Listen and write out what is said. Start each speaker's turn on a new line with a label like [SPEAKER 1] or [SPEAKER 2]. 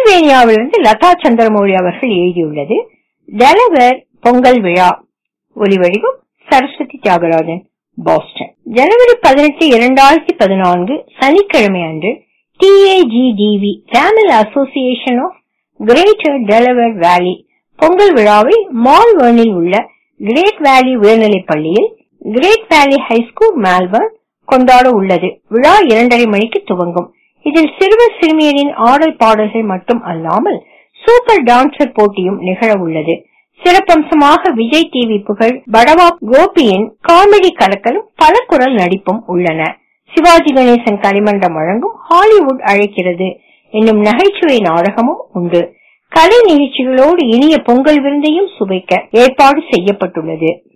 [SPEAKER 1] பென்சில்வேனியாவிலிருந்து லதா சந்திரமௌழி அவர்கள் எழுதியுள்ளது டெலவேர் பொங்கல் விழா ஒலிவடிவம் சரஸ்வதி தியாகராஜன் பாஸ்டன் ஜனவரி பதினெட்டு இரண்டாயிரத்தி பதினான்கு சனிக்கிழமை அன்று T A G D V Tamil association of greater Delaware valley Pongal விழாவை மால்வர்னில் உள்ள கிரேட் வேலி உயர்நிலைப் பள்ளியில் கிரேட் வேலி ஹைஸ்கூல் மேல்பர்ன் கொண்டாட உள்ளது விழா இரண்டரை மணிக்கு துவங்கும் இதில் சிறுவர் சிறுமியரின் ஆடல் பாடல்கள் மட்டும் அல்லாமல் சூப்பர் டான்சர் போட்டியும் நிகழ உள்ளது சிறப்பம்சமாக விஜய் டிவி புகழ் படவா கோபியின் காமெடி கலக்கலும் பல குரல் நடிப்பும் உள்ளன சிவாஜி கணேசன் களிமண்டம் வழங்கும் ஹாலிவுட் அழைக்கிறது என்னும் நகைச்சுவை நாடகமும் உண்டு கலை நிகழ்ச்சிகளோடு இனிய பொங்கல் விருந்தையும் சுவைக்க ஏற்பாடு செய்யப்பட்டுள்ளது